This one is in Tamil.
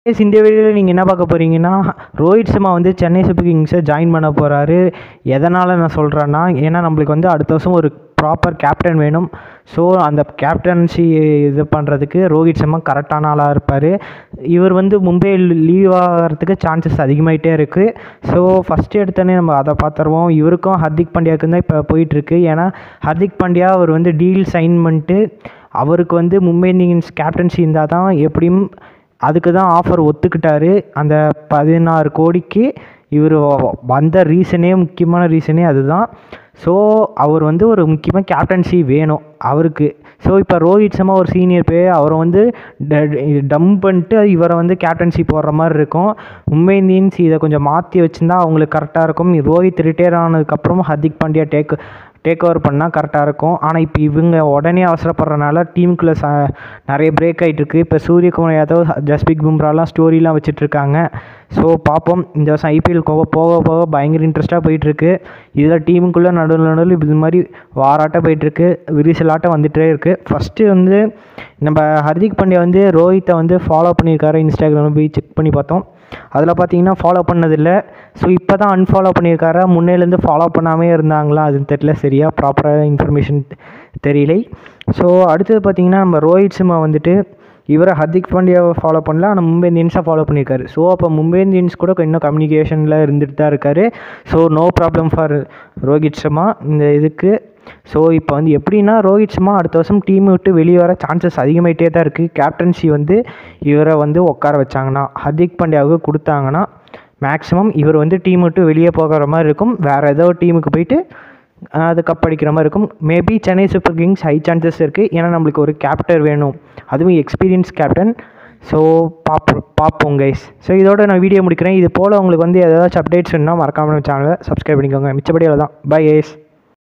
Guys, இந்த வீடியோவில் நீங்கள் என்ன பார்க்க போகிறீங்கன்னா ரோஹித் சர்மா வந்து சென்னை சூப்பர் கிங்ஸை ஜாயின் பண்ண போகிறாரு எதனால் நான் சொல்கிறேன்னா ஏன்னா நம்மளுக்கு வந்து அடுத்த வருஷம் ஒரு ப்ராப்பர் கேப்டன் வேணும் ஸோ அந்த கேப்டன்சி இது பண்ணுறதுக்கு ரோஹித் சர்மா கரெக்டான ஆளாக இருப்பார் இவர் வந்து மும்பை லீவ் ஆகிறதுக்கு சான்சஸ் அதிகமாகிட்டே இருக்குது ஸோ ஃபஸ்ட்டு எடுத்தோடனே நம்ம அதை பார்த்துருவோம் இவருக்கும் ஹர்திக் பாண்டியாவுக்கும் தான் இப்போ போயிட்டுருக்கு ஏன்னா ஹர்திக் பாண்டியா அவர் வந்து டீல் சைன் பண்ணிட்டு அவருக்கு வந்து மும்பை இந்தியன்ஸ் கேப்டன்சி இருந்தால் தான் எப்படியும் அதுக்கு தான் ஆஃபர் ஒத்துக்கிட்டாரு அந்த பதினாறு கோடிக்கு இவர் வந்த ரீசனே முக்கியமான ரீசனே அதுதான் ஸோ அவர் வந்து ஒரு முக்கியமாக கேப்டன்சி வேணும் அவருக்கு ஸோ இப்போ ரோஹித் சர்மா ஒரு சீனியர் பே அவரை வந்து டம் பண்ணிட்டு இவரை வந்து கேப்டன்சி போடுற மாதிரி இருக்கும் மும்பை இந்தியன்ஸ் இதை கொஞ்சம் மாற்றி வச்சுருந்தா அவங்களுக்கு கரெக்டாக இருக்கும் ரோஹித் ரிட்டையர் ஆனதுக்கப்புறம் Hardik Pandya take take over பண்ணால் கரெக்டாக இருக்கும் ஆனால் இப்போ இவங்க உடனே அவசரப்படுறனால டீமுக்குள்ளே ச நிறைய பிரேக் ஆகிட்டு இருக்கு இப்போ சூரியகுமார் யாதவ் ஜஸ்பிக் பும்ராலாம் ஸ்டோரிலாம் வச்சுட்ருக்காங்க ஸோ பார்ப்போம் இந்த வருஷம் ஐபிஎல் போக போக போக பயங்கர இன்ட்ரெஸ்ட்டாக போயிட்டுருக்கு இதில் டீமுக்குள்ளே நடுவில் நடுவில் இது மாதிரி வாராட்டம் போயிட்டுருக்கு விரிசலாட்டம் வந்துகிட்டே இருக்குது ஃபஸ்ட்டு வந்து நம்ம ஹர்திக் பாண்டியா வந்து ரோஹித்தை வந்து ஃபாலோ பண்ணியிருக்காரு இன்ஸ்டாகிராமில் போய் செக் பண்ணி பார்த்தோம் அதில் பார்த்தீங்கன்னா ஃபாலோ பண்ணதில்லை ஸோ இப்போ தான் அன்ஃபாலோ பண்ணியிருக்காரு முன்னேலேருந்து ஃபாலோ பண்ணாமே இருந்தாங்களா அது தெரியல சரியாக ப்ராப்பராக இன்ஃபர்மேஷன் தெரியலை ஸோ அடுத்தது பார்த்தீங்கன்னா நம்ம ரோஹித் சர்மா வந்துட்டு இவரை ஹர்திக் பாண்டியாவை ஃபாலோ பண்ணல ஆனால் மும்பை இந்தியன்ஸாக ஃபாலோ பண்ணியிருக்காரு ஸோ அப்போ மும்பை இந்தியன்ஸ் கூட இன்னும் கம்யூனிகேஷனில் இருந்துட்டு தான் இருக்கார் so no problem for Rohit Sharma இந்த இதுக்கு ஸோ இப்போ வந்து எப்படின்னா ரோஹித் சர்மா அடுத்த வருஷம் டீம் விட்டு வெளியே வர சான்சஸ் அதிகமாகிட்டே தான் இருக்குது கேப்டன்சி வந்து இவரை வந்து உட்கார வச்சாங்கன்னா ஹர்திக் பாண்டியாவுக்கு கொடுத்தாங்கன்னா மேக்ஸிமம் இவர் வந்து டீம் விட்டு வெளியே போகிற மாதிரி இருக்கும் வேறு ஏதோ டீமுக்கு போயிட்டு அது கப் அடிக்கிற மாதிரி இருக்கும் maybe Chennai super kings high chances இருக்குது ஏன்னா நம்மளுக்கு ஒரு கேப்டர் வேணும் அதுவும் எக்ஸ்பீரியன்ஸ் கேப்டன் ஸோ பார்ப்போம் பார்ப்போம் கைஸ் ஸோ இதோட நான் வீடியோ முடிக்கிறேன் இது போல் உங்களுக்கு வந்து ஏதாச்சும் அப்டேட்ஸ் வேணும்னா மறக்காமல் சேனலை சப்ஸ்கிரைப் பண்ணிக்கோங்க மிச்சப்படி தான் பை கைஸ்